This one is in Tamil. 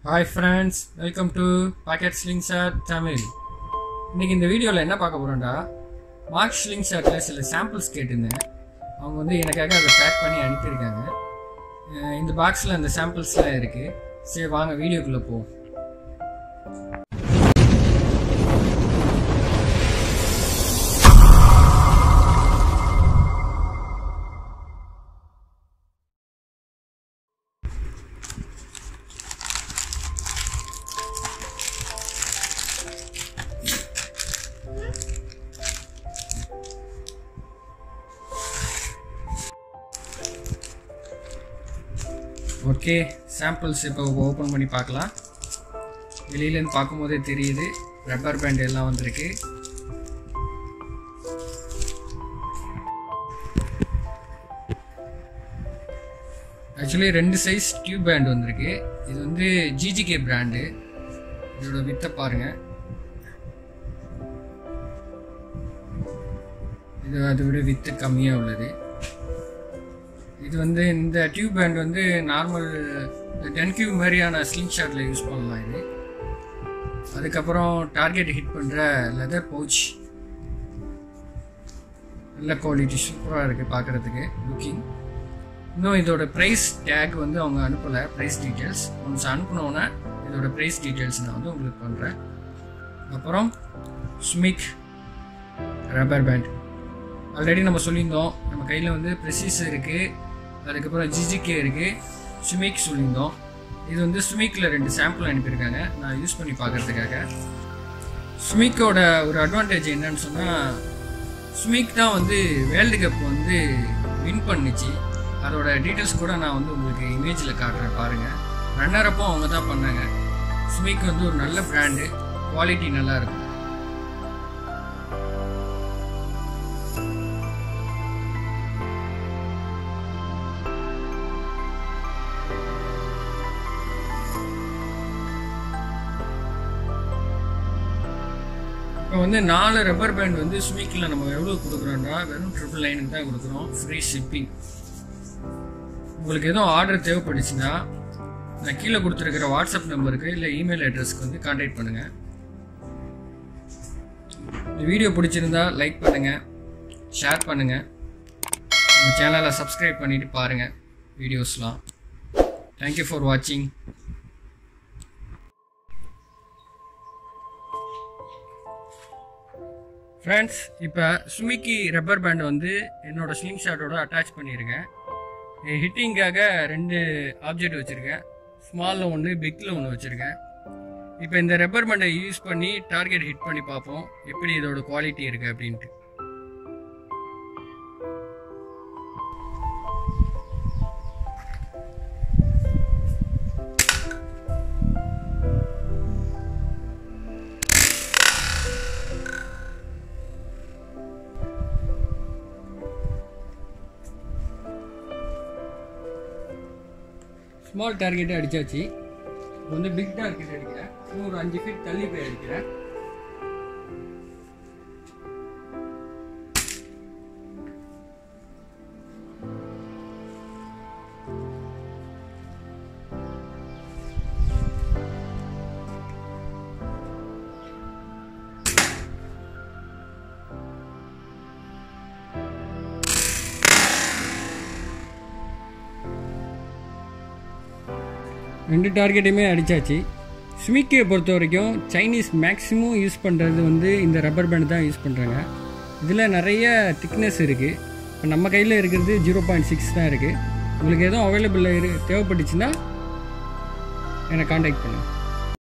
hi friends welcome to pocket slingshot Tamil இன்னைக்கு இந்த வீடியோவில் என்ன பார்க்க போகிறோம்டா மார்க் ஸ்லிங் ஷாட்டில் சில சாம்பிள்ஸ் கேட்டிருந்தேன் அவங்க வந்து எனக்காக அதை பேக் பண்ணி அனுப்பியிருக்காங்க அஹ் இந்த பாக்ஸில் அந்த சாம்பிள்ஸ்லாம் இருக்குது சரி வாங்க வீடியோக்குள்ளே போவோம் ஓகே சாம்பிள்ஸ் இப்போ ஓப்பன் பண்ணி பார்க்கலாம் வெளியிலேருந்து பார்க்கும்போதே தெரியுது ரப்பர் பேண்ட் எல்லாம் வந்திருக்கு ஆக்சுவலி ரெண்டு சைஸ் டியூப் பேண்ட் வந்திருக்கு இது வந்து ஜிஜிகே பிராண்டு இதோட வித்தை பாருங்க இது அதை விட வித்து கம்மியாக உள்ளது இது வந்து இந்த டியூப் பேண்ட் வந்து நார்மல் டென் கியூப் மாதிரியான ஸ்லிங் ஷாட்டில் யூஸ் பண்ணலாம் இது அதுக்கப்புறம் டார்கெட் ஹிட் பண்ணுற லெதர் பவுச் நல்ல குவாலிட்டி சூப்பராக இருக்குது பார்க்குறதுக்கு லுக்கிங் இன்னும் இதோட ப்ரைஸ் டேக் வந்து அவங்க அனுப்பலை ப்ரைஸ் டீட்டெயில்ஸ் ஒன்ஸ் அனுப்பினோன்னே இதோட ப்ரைஸ் டீட்டெயில்ஸ் நான் வந்து உங்களுக்கு பண்ணுறேன் அப்புறம் ஸ்மிக் ரப்பர் பேண்ட் ஆல்ரெடி நம்ம சொல்லியிருந்தோம் நம்ம கையில் வந்து ப்ரெசிஸ் இருக்குது அதுக்கப்புறம் ஜிஜிகே இருக்குது ஸ்மிக் சொல்லியிருந்தோம் இது வந்து ஸ்மிக்கில் ரெண்டு சாம்பிள் அனுப்பியிருக்காங்க நான் யூஸ் பண்ணி பார்க்கறதுக்காக ஸ்மிக்கோட ஒரு அட்வான்டேஜ் என்னன்னு சொன்னால் ஸ்மிக் தான் வந்து வேர்ல்டு கப் வந்து வின் பண்ணுச்சு அதோட டீட்டெயில்ஸ் கூட நான் வந்து உங்களுக்கு இமேஜில் காட்டுறேன் பாருங்கள் ரன்னர் அப்போ அவங்க தான் பண்ணாங்க ஸ்மிக் வந்து ஒரு நல்ல பிராண்டு குவாலிட்டி நல்லா இருக்கும் இப்போ வந்து நாலு ரப்பர் பேண்ட் வந்து ஸ்வீக்கில் நம்ம எவ்வளோ கொடுக்குறோம்னா வெறும் ட்ரிபிள் நைனுக்கு தான் கொடுக்குறோம் ஃப்ரீ ஷிப்பிங் உங்களுக்கு எதுவும் ஆர்டர் தேவைப்படுச்சுன்னா நான் கீழே கொடுத்துருக்கிற வாட்ஸ்அப் நம்பருக்கு இல்லை இமெயில் அட்ரஸ்க்கு வந்து காண்டாக்ட் பண்ணுங்கள் இந்த வீடியோ பிடிச்சிருந்தா லைக் பண்ணுங்கள் ஷேர் பண்ணுங்கள் நம்ம சேனலை சப்ஸ்கிரைப் பண்ணிவிட்டு பாருங்கள் வீடியோஸ்லாம் தேங்க்யூ ஃபார் வாட்சிங் ஃப்ரெண்ட்ஸ் இப்போ சுமிக்கி ரப்பர் பேண்ட் வந்து என்னோட ஸ்லிங் ஷாட்டோட அட்டாச் பண்ணியிருக்கேன் ஹிட்டிங்காக ரெண்டு ஆப்ஜெக்ட் வச்சுருக்கேன் ஸ்மாலில் ஒன்று பிக்கில் ஒன்று வச்சுருக்கேன் இப்போ இந்த ரப்பர் பேண்டை யூஸ் பண்ணி டார்கெட் ஹிட் பண்ணி பார்ப்போம் எப்படி இதோட குவாலிட்டி இருக்குது அப்படின்ட்டு ஸ்மால் டார்கெட்டே அடிச்சாச்சு இப்போ வந்து பிக் டார்கெட் அடிக்கிறேன் இன்னும் ஒரு அஞ்சு ஃபீட் தள்ளி போய் அடிக்கிறேன் ரெண்டு டார்கெட்டையுமே அடித்தாச்சு ஸ்விக்கியை பொறுத்த வரைக்கும் சைனீஸ் மேக்ஸிமம் யூஸ் பண்ணுறது வந்து இந்த ரப்பர் பேண்ட் தான் யூஸ் பண்ணுறாங்க இதில் நிறைய திக்னஸ் இருக்குது இப்போ நம்ம கையில் இருக்கிறது ஜீரோ பாயிண்ட் சிக்ஸ் தான் இருக்குது உங்களுக்கு எதுவும் அவைலபிள் இரு தேவைப்பட்டுச்சுன்னா என்னை காண்டாக்ட் பண்ணுங்கள்